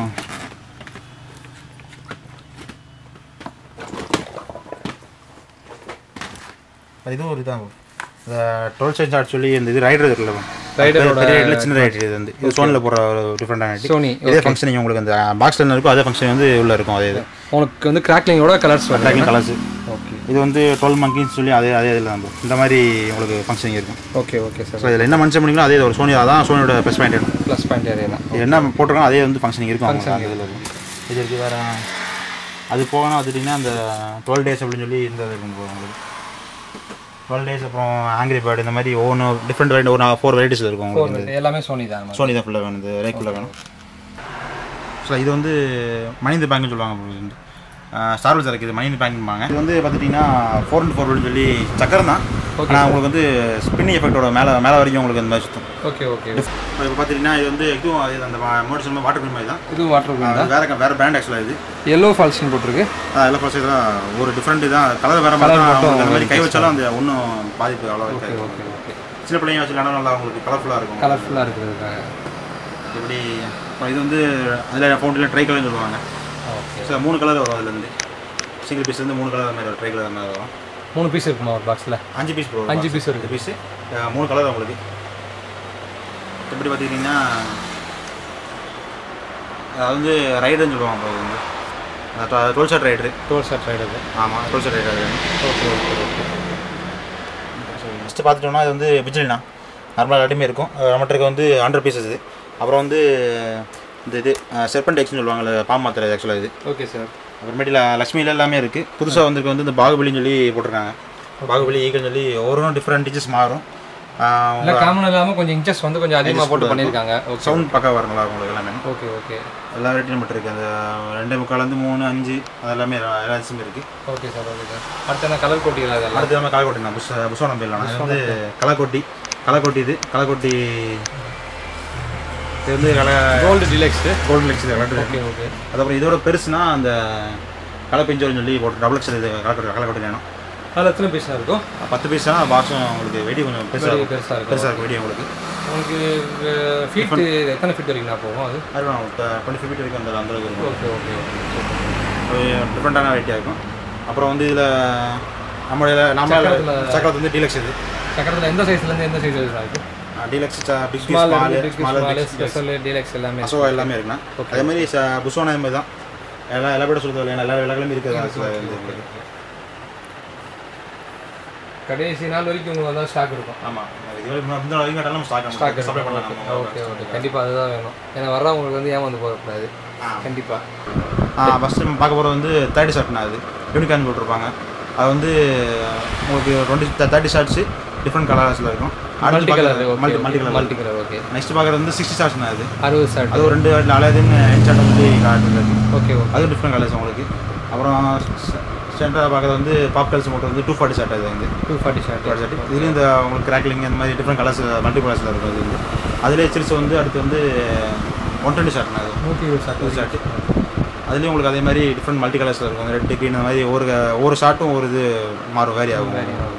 Speaker 2: இதுவும் ஒரு இதான் இந்த டுவெல் சைன் சார்ட் சொல்லி இந்த இது ரைடர் இருக்குல்ல
Speaker 1: ரைடரோட
Speaker 2: பெரிய ரைடில் சின்ன ரைடர் இது வந்து இது சோனில் போடுற ஒரு டிஃப்ரெண்டான ஐடி
Speaker 1: சோனி
Speaker 2: இதே ஃபங்க்ஷன் உங்களுக்கு அந்த பாக்ஸில் என்ன இருக்கோ அதே ஃபங்க்ஷன் வந்து உள்ளே இருக்கும் அதே இது
Speaker 1: உனக்கு வந்து கிராக்லிங்கோட கலர்ஸ் வரும்
Speaker 2: ட்ராக்கிங் கலர்ஸ்
Speaker 1: ஓகே
Speaker 2: இது வந்து டுவெல் மங்கின்னு சொல்லி அதே அதே இதில் தான் bro. இந்த மாதிரி உங்களுக்கு ஃபங்க்ஷன் இருக்கும்
Speaker 1: ஓகே ஓகே சார்
Speaker 2: ஸோ இதில் என்ன மனுஷன் பண்ணிங்களோ அதே ஒரு சோனி அதான் சோனியோட plus point
Speaker 1: plus point area தான்
Speaker 2: இது என்ன போட்டிருக்கோம் அதே வந்து ஃபங்க்ஷனிங் இருக்கும் அவங்க அந்த இதில் இருக்கும் இது இருக்குது வேறு அது போகணும் பார்த்துட்டிங்கன்னா அந்த டுவெல் டேஸ் அப்படின்னு சொல்லி இந்த இது இருக்கும் bro உங்களுக்கு டுவெல் டேஸ் அப்புறம் ஆங்கிரி பேர்டு இந்த மாதிரி ஒவ்வொன்று டிஃப்ரெண்ட் வெரைட்டி ஒரு ஃபோர் வெரைட்டிஸ் இருக்கும் உங்களுக்கு இந்த
Speaker 1: எல்லாமே சோனி தான்
Speaker 2: சோனி தான் ஃபுல்லாக வேணும் இந்த ரேக் ஃபுல்லாக வேணும் ஸோ இது வந்து மணிந்து பேங்க்னு சொல்லுவாங்க bro இது வந்து ஸ்டார் வல்ஸ் இருக்குது மணிந்து பேங்க்பாங்க இது வந்து பார்த்துட்டிங்கன்னா ஃபோர் அண்ட் ஃபோர் சொல்லி சக்கரம் தான் ஆனால் உங்களுக்கு வந்து ஸ்பின்னிங் எஃபெக்டோட மேலே மேலே வரைக்கும் உங்களுக்கு இந்த மாதிரி சுத்தம்
Speaker 1: ஓகே ஓகே
Speaker 2: இப்போ பார்த்துட்டிங்கன்னா இது வந்து இதுவும் அது அந்த மோட்டர் வாட்டர் க்ரீம் மாதிரி தான்
Speaker 1: இது வாட்டர்
Speaker 2: அது வேற வேற பிராண்ட் ஆக்சுவலாக இது
Speaker 1: எல்லோ ஃபால்ஸ்னு போட்டிருக்கு
Speaker 2: எல்லாம் ஃபர்ஸ்ட் இதெல்லாம் ஒரு டிஃப்ரெண்ட் தான் கலர் வேற மாதிரி தான் உங்களுக்கு அந்த மாதிரி கை வச்சாலும் அந்த ஒன்றும் பாதிப்பு அவ்வளோ இருக்காது
Speaker 1: ஓகே ஓகே
Speaker 2: சின்ன பிள்ளைங்க வச்சு நல்லா நல்லா உங்களுக்கு கலர்ஃபுல்லாக இருக்கும்
Speaker 1: கலர்ஃபுல்லாக இருக்கிறதுக்காக
Speaker 2: மற்றபடி அப்புறம் இது வந்து அதில் ஃபவுண்டில் ட்ரை கலர்னு சொல்லுவாங்க
Speaker 1: ஓகே
Speaker 2: ஸோ மூணு கலர் வரும் அதுலேருந்து சிங்கிள் பீஸ் வந்து மூணு கலர் மாதிரி வரும் ட்ரை கலர் மாதிரி வரும்
Speaker 1: மூணு பீஸ் இருக்குமா ஒரு பாக்ஸில்
Speaker 2: அஞ்சு பீஸ் ப்ரோ
Speaker 1: அஞ்சு piece இருக்கு.
Speaker 2: பீஸு மூணு கலர் உங்களுக்கு எப்படி பார்த்துக்கிட்டிங்கன்னா அது வந்து ரைடுன்னு சொல்லுவாங்க bro அது வந்து டுவெல் ஷர்ட் ரைடரு
Speaker 1: டோல் ஷர்ட் ரைடர்
Speaker 2: ஆமாம் twelve shot rider
Speaker 1: okay okay okay
Speaker 2: first பார்த்துட்டோம்னா இது வந்து பிஜில்னா நார்மலாக எல்லாத்தையுமே இருக்கும் நம்மகிட்ட வந்து ஹண்ட்ரட் பீசஸ் இது அப்புறம் வந்து இந்த இது செர்பண்ட் எக்ஸ்னு சொல்லுவாங்கல்ல பாம் மாத்திரை ஆக்சுவலாக இது
Speaker 1: ஓகே சார்
Speaker 2: அப்புறமேட்டில் லக்ஷ்மியில் எல்லாமே இருக்குது புதுசாக வந்திருக்கு வந்து இந்த பாகுபலின்னு சொல்லி போட்டிருக்காங்க பாகுபலி ஈகல்னு சொல்லி ஒவ்வொரு டிஃப்ரெண்ட் டீச்சர்ஸ் மாறும்
Speaker 1: இல்லை காமன் இல்லாமல் கொஞ்சம் இன்ச்சஸ் வந்து கொஞ்சம் அதிகமாக போட்டு பண்ணியிருக்காங்க ஓகே
Speaker 2: சவுண்ட் பக்கா வரணுங்களா உங்களுக்கு எல்லாமே
Speaker 1: ஓகே ஓகே
Speaker 2: எல்லா ரேட்டையும் மட்டும் இருக்குது அந்த ரெண்டு முக்கால்லேருந்து மூணு அஞ்சு அது எல்லாமே எல்லா அரிசியும் இருக்குது
Speaker 1: ஓகே சார் ஓகே சார் அடுத்து என்ன கலர் கோட்டிகள் அதெல்லாம்
Speaker 2: அடுத்து நம்ம களைக்கொட்டி நான் புஷ் புஷ்வானம் போயிடலாம் இது வந்து களைக்கொட்டி களைக்கொட்டி இது களைக்கொட்டி இது வந்து கலை
Speaker 1: கோல்டு டிலெக்ஸு
Speaker 2: கோல்டு லெக்ஸ் இது கலெக்டர்
Speaker 1: ஓகே ஓகே
Speaker 2: அதுக்கப்புறம் இதோட பெருசுனா அந்த கலை பிஞ்சோன்னு சொல்லி போட்டு டபுள் எக்ஸ் இது களைக்கொட்டி களைக்கொட்டி வேணும்
Speaker 1: அதில் எத்தனை பீஸாக இருக்கும்
Speaker 2: பத்து பீஸ்னா பாக்ஸும் உங்களுக்கு வெடி கொஞ்சம் பெருசாக இருக்கும்
Speaker 1: பெருசாக இருக்கும்
Speaker 2: பெருசாக இருக்கும் வெடி உங்களுக்கு
Speaker 1: உங்களுக்கு ஃபீட் எத்தனை ஃபீட் வரைக்கும் நான் போகும் அது
Speaker 2: அது டுவெண்ட்டி ஃபைவ் வரைக்கும் அந்த அந்த அளவுக்கு இருக்கும்
Speaker 1: ஓகே ஓகே ஓகே
Speaker 2: டிஃப்ரெண்ட்டான வெரைட்டியாக இருக்கும் அப்புறம் வந்து இதில் நம்மளுடைய நம்ம
Speaker 1: சக்கரத்துல-
Speaker 2: சக்கரத்து வந்து டீலக்ஸ் இது
Speaker 1: சக்கரத்தில் எந்த சைஸ்லேருந்து எந்த சைஸ் வரைக்கும் இருக்கும்
Speaker 2: deluxe big
Speaker 1: small
Speaker 2: small
Speaker 1: big
Speaker 2: small
Speaker 1: small special deluxe எல்லாமே
Speaker 2: அசோகா எல்லாமே இருக்குண்ணா அதே மாதிரி ச புஷ்வானா மாதிரி தான் எல்லா எல்லா பேரும் சொல்கிறது எல்லா விலகளுமே இருக்குது வந்து உங்களுக்கு
Speaker 1: கடைசி நாள் வரைக்கும் உங்களுக்கு வந்து ஸ்டாக் இருக்கும்
Speaker 2: ஆமாம் இது வரைக்கும் இந்த வரைக்கும் கேட்டாலும் ஸ்டாக்
Speaker 1: ஸ்டாக்
Speaker 2: சப்ளை பண்ணலாம் நம்ம
Speaker 1: ஓகே ஓகே கண்டிப்பாக அதுதான் வேணும் ஏன்னா வர்றவங்களுக்கு வந்து ஏமாந்து போகக்கூடாது கண்டிப்பாக
Speaker 2: ஆ ஃபஸ்ட்டு நம்ம பார்க்க போகிறது வந்து தேர்ட்டி ஷார்ட்னா அது யூனிகார்ன் போட்டிருப்பாங்க அது வந்து உங்களுக்கு டுவெண்ட்டி தேர்ட்டி ஷார்ட்ஸு டிஃப்ரெண்ட் கலர்ஸில் இருக்கும்
Speaker 1: multi colour
Speaker 2: multi multi colour
Speaker 1: multi colour okay
Speaker 2: next பார்க்குறது வந்து சிக்ஸ்டி ஷார்ட்ஸ்னா அது
Speaker 1: அறுபது ஷர்ட்
Speaker 2: அது ஒரு ரெண்டு நாலாவதுன்னு என் ஷார்ட் வந்து காட்டுறது
Speaker 1: ஓகே ஓகே
Speaker 2: அதுவும் டிஃப்ரெண்ட் கலர்ஸ் உங்களுக்கு அப்புறம் சென்டராக பார்க்குறது வந்து பாப் கலர்ஸ் மட்டும் வந்து டூ ஃபார்ட்டி ஷார்ட் அது வந்து
Speaker 1: two forty shot
Speaker 2: two shot இதுலேயும் இந்த உங்களுக்கு கிராக்லிங் அந்த மாதிரி டிஃப்ரெண்ட் கலர்ஸ் மல்டி கலர்ஸில் இருக்கும் அது வந்து அதிலே சில்ஸ் வந்து அடுத்து வந்து ஒன் டுவெண்ட்டி ஷார்ட்னா அது
Speaker 1: நூற்றி இருபது ஷர்ட்
Speaker 2: ஒரு ஷார்ட்டு அதுலேயும் உங்களுக்கு அதே மாதிரி டிஃப்ரெண்ட் மல்டி கலர்ஸில் இருக்கும் ரெட் க்ரீன் அந்த மாதிரி ஒரு ஒரு ஷார்ட்டும் ஒரு இது மாறும் வேரி ஆகும்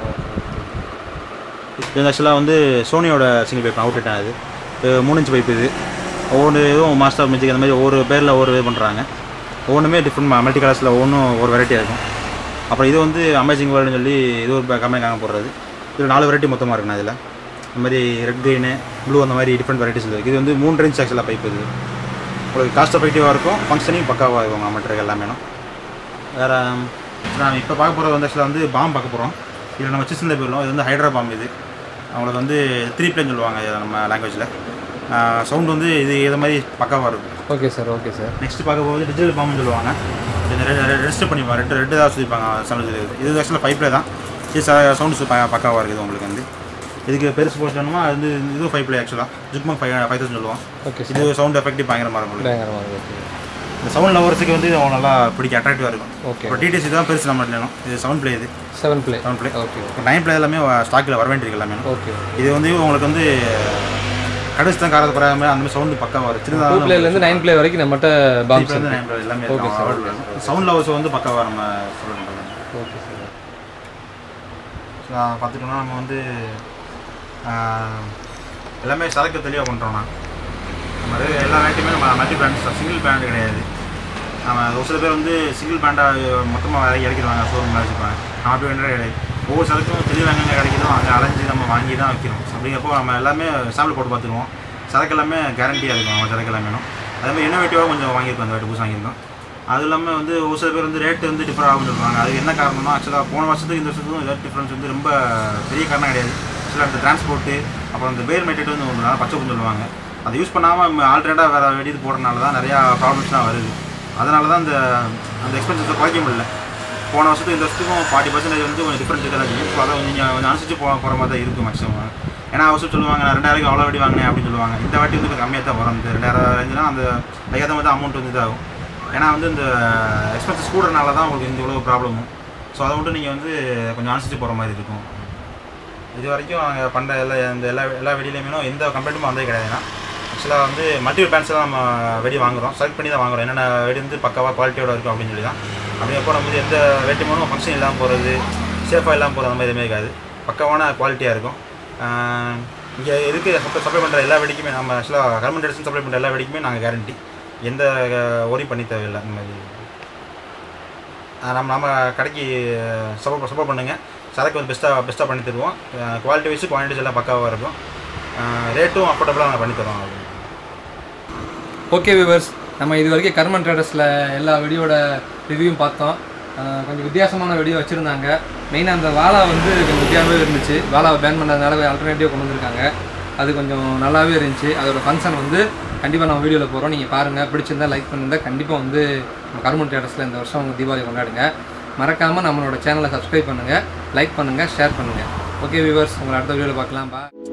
Speaker 2: இது ஆக்சுவலாக வந்து சோனியோட சிங்கிள் பைப் அவுட் அது இது மூணு இன்ச் பைப் இது ஒவ்வொன்று இதுவும் மாஸ்டர் மியூசிக் அந்த மாதிரி ஒவ்வொரு பேரில் ஒவ்வொரு இது பண்ணுறாங்க ஒவ்வொன்றுமே டிஃப்ரெண்ட் மல்டி கலர்ஸில் ஒவ்வொன்றும் ஒரு வெரைட்டியாக இருக்கும் அப்புறம் இது வந்து அமேசிங் வேர்ல்டுன்னு சொல்லி இது ஒரு கம்பெனி காங்க போடுறது இது நாலு வெரைட்டி மொத்தமாக இருக்குண்ணா இதில் இந்த மாதிரி ரெட் க்ரீனு ப்ளூ அந்த மாதிரி டிஃப்ரெண்ட் வெரைட்டிஸ் இருக்குது இது வந்து மூணு ரேஞ்ச் ஆக்சுவலாக பைப் இது உங்களுக்கு காஸ்ட் எஃபெக்டிவாக இருக்கும் ஃபங்க்ஷனிங் பக்காவாக இருக்கும் மெட்டீரியல் எல்லாமே வேறு நான் இப்போ பார்க்க போகிறது வந்து ஆக்சுவலாக வந்து பாம் பார்க்க போகிறோம் இதில் நம்ம சிஸ்டில் போயிடலாம் இது வந்து ஹைட்ரா பாம் இது அவங்களுக்கு வந்து த்ரீ பிளேன் சொல்லுவாங்க இதை நம்ம லாங்குவேஜில் சவுண்ட் வந்து இது இது மாதிரி பக்காவாக இருக்கும்
Speaker 1: okay sir okay sir
Speaker 2: next பார்க்க போகுது டிஜிட்டல் பாம்னு சொல்லுவாங்க இது ரெஜிஸ்டர் பண்ணிப்பாங்க ரெண்டு ரெண்டு தான் சொல்லிப்பாங்க சவுண்ட் இது இது ஆக்சுவலாக ஃபைவ் ப்ளே தான் இது சவுண்ட்ஸ் பக்காவாக இருக்குது உங்களுக்கு வந்து இதுக்கு பெருசு போச்சோம்னா அது வந்து இதுவும் ஃபைவ் ப்ளே ஆக்சுவலாக ஜுக்மக் ஃபைவ் ஃபைவ் தௌசண்ட் சொல்லுவோம்
Speaker 1: ஓகே
Speaker 2: இது சவுண்ட் எஃபெக்டிவ் பயங்கரமாக இருக்கும் உங்களுக்கு
Speaker 1: பயங்கரமாக ஓகே
Speaker 2: இந்த சவுண்ட் லவர்ஸுக்கு வந்து இது அவங்க நல்லா பிடிக்க அட்ராக்டிவாக இருக்கும்
Speaker 1: ஓகே
Speaker 2: இப்போ டிடிசி தான் பெருசு நம்ம இல்லைனும் இது சவுண்ட் ப்ளே இது
Speaker 1: seven play
Speaker 2: sound play
Speaker 1: okay
Speaker 2: இப்போ நைன் ப்ளே எல்லாமே ஸ்டாக்கில் வர வேண்டியிருக்கு எல்லாமே
Speaker 1: ஓகே
Speaker 2: இது வந்து உங்களுக்கு வந்து கடைசி தான் காரத்து பராம அந்த மாதிரி சவுண்டு பக்காவாக வரும்
Speaker 1: டூ
Speaker 2: சின்னதாக
Speaker 1: பிளேலேருந்து நைன் பிளே வரைக்கும் நம்மகிட்ட பாம்ஸ்
Speaker 2: வந்து nine play எல்லாமே
Speaker 1: Okay, sir.
Speaker 2: சவுண்ட் லவர்ஸ் வந்து பக்காவாக நம்ம சொல்ல
Speaker 1: ஓகே சார்
Speaker 2: பார்த்துட்டோம்னா நம்ம வந்து ஆஹ், எல்லாமே சரக்கு தெளிவாக பண்ணுறோம்னா நம்ம இது எல்லா வேட்டையுமே நம்ம மல்டி பிராண்ட் சிங்கிள் பிராண்ட் கிடையாது நம்ம ஒரு சில பேர் வந்து சிங்கிள் பிராண்டாக மொத்தமாக இறக்கிடுவாங்க ஷோரூமில் வச்சுப்பாங்க நம்ம அப்படி வேண்டிய கிடையாது ஒவ்வொரு சரக்கும் தெளிவாக எங்கே கிடைக்குதோ அங்கே அலைஞ்சு நம்ம வாங்கி தான் வைக்கிறோம் அப்படிங்கிறப்போ நம்ம எல்லாமே சாம்பிள் போட்டு பார்த்துருவோம் சரக்கு எல்லாமே கேரண்டியாக இருக்கும் நம்ம சரக்கு எல்லாமே அதே மாதிரி இன்னோவேட்டிவாக கொஞ்சம் வாங்கியிருக்கோம் அந்த வாட்டி புதுசு வாங்கியிருக்கோம் அது இல்லாமல் வந்து ஒரு சில பேர் வந்து ரேட்டு வந்து டிஃபர் ஆகும்னு சொல்லுவாங்க அது என்ன காரணம்னா ஆக்சுவலாக போன வருஷத்துக்கு இந்த வருஷத்துக்கும் ஏதாவது டிஃப்ரென்ஸ் வந்து ரொம்ப பெரிய காரணம் கிடையாது ஆக்சுவலாக அந்த டிரான்ஸ்போர்ட்டு அப்புறம் இந்த பேர் மெட்டட் வந்து ஒன்று பச்சை குஞ்சு சொல்லுவாங்க அதை யூஸ் பண்ணாமல் ஆல்ரெண்டாக வேறு வெடிது போடுறதுனால தான் நிறையா ப்ராப்ளம்ஸ்லாம் வருது அதனால தான் அந்த அந்த எக்ஸ்பென்சஸை குறைக்க முடியல போன வருஷத்துக்கு இந்த வருஷத்துக்கும் ஃபார்ட்டி பர்சன்டேஜ் வந்து கொஞ்சம் டிஃப்ரெண்ட் இருக்காது ஸோ அதை நீங்கள் கொஞ்சம் அனுசரிச்சு போக போகிற மாதிரி தான் இருக்கும் மேக்ஸிமம் ஏன்னா வருஷம் சொல்லுவாங்க நான் ரெண்டாயிரம் அவ்வளோ வெடி வாங்கினேன் அப்படின்னு சொல்லுவாங்க இந்த வாட்டி வந்து கொஞ்சம் கம்மியாக தான் வரும் இந்த ரெண்டாயிரம் ரேஞ்சுனா அந்த அதுக்கேற்ற மாதிரி அமௌண்ட் வந்து இதாகும் ஏன்னா வந்து இந்த எக்ஸ்பென்சஸ் கூடுறனால தான் உங்களுக்கு இந்த இவ்வளோ ப்ராப்ளமும் ஸோ அதை மட்டும் நீங்கள் வந்து கொஞ்சம் அனுசரிச்சு போகிற மாதிரி இருக்கும் இது வரைக்கும் நாங்கள் பண்ணுற எல்லா இந்த எல்லா எல்லா வெடியிலையுமே எந்த கம்ப்ளைண்ட்டுமே வந்தே கிடையாதுன்னா ஆக்சுவலாக வந்து மல்டிபிள் பேண்ட்ஸ் தான் நம்ம வெடி வாங்குறோம் செலக்ட் பண்ணி தான் வாங்குறோம் என்னென்ன வெடி வந்து பக்காவாக குவாலிட்டியோட இருக்கும் அப்படின்னு சொல்லி தான் அப்படிங்கிறப்போ நம்ம வந்து எந்த வெட்டிமனும் ஃபங்க்ஷன் இல்லாமல் போகிறது சேஃபாக இல்லாமல் போகிற அந்த மாதிரி எதுவுமே இருக்காது பக்காவான குவாலிட்டியாக இருக்கும் இங்கே எதுக்கு சப்ளை சப்ளை பண்ணுற எல்லா வெடிக்குமே நம்ம ஆக்சுவலாக கவர்மெண்ட் எடுத்து சப்ளை பண்ணுற எல்லா வெடிக்குமே நாங்கள் கேரண்டி எந்த ஒரி பண்ணி தேவையில்லை இந்த மாதிரி ஆஹ் நம்ம நம்ம கடைக்கு சப்போர்ட் சப்போர்ட் பண்ணுங்கள் சரக்கு வந்து பெஸ்ட்டாக பெஸ்ட்டாக பண்ணி தருவோம் குவாலிட்டி வைஸ் குவான்டிட்டிஸ் எல்லாம் பக்காவாக இருக்கும் ரேட்டும் அஃபோர்டபுளாக நாங்கள் பண்ணி தரோம் அது
Speaker 1: ஓகே விவர்ஸ் நம்ம இது வரைக்கும் கர்மன் ட்ரேடர்ஸில் எல்லா வெடியோட ரிவ்யூவும் பார்த்தோம் ஆஹ் கொஞ்சம் வித்தியாசமான வெடியோ வச்சுருந்தாங்க மெயினாக அந்த வாழா வந்து கொஞ்சம் வித்தியாசமாகவே இருந்துச்சு வாழாவை பேன் பண்ணதுனால ஆல்டர்னேட்டிவ் கொண்டு வந்திருக்காங்க அது கொஞ்சம் நல்லாவே இருந்துச்சு அதோட ஃபங்க்ஷன் வந்து கண்டிப்பாக நம்ம வீடியோவில் போகிறோம் நீங்கள் பாருங்கள் பிடிச்சிருந்தா லைக் பண்ணிருந்தா கண்டிப்பாக வந்து நம்ம கர்மன் ட்ரேடர்ஸில் இந்த வருஷம் உங்கள் தீபாவளி கொண்டாடுங்க மறக்காமல் நம்மளோட சேனலை சப்ஸ்கிரைப் பண்ணுங்கள் லைக் பண்ணுங்கள் ஷேர் பண்ணுங்கள் ஓகே வியூவர்ஸ் உங்களை அடுத்த வீடியோவில் பார்க்கலாம் பா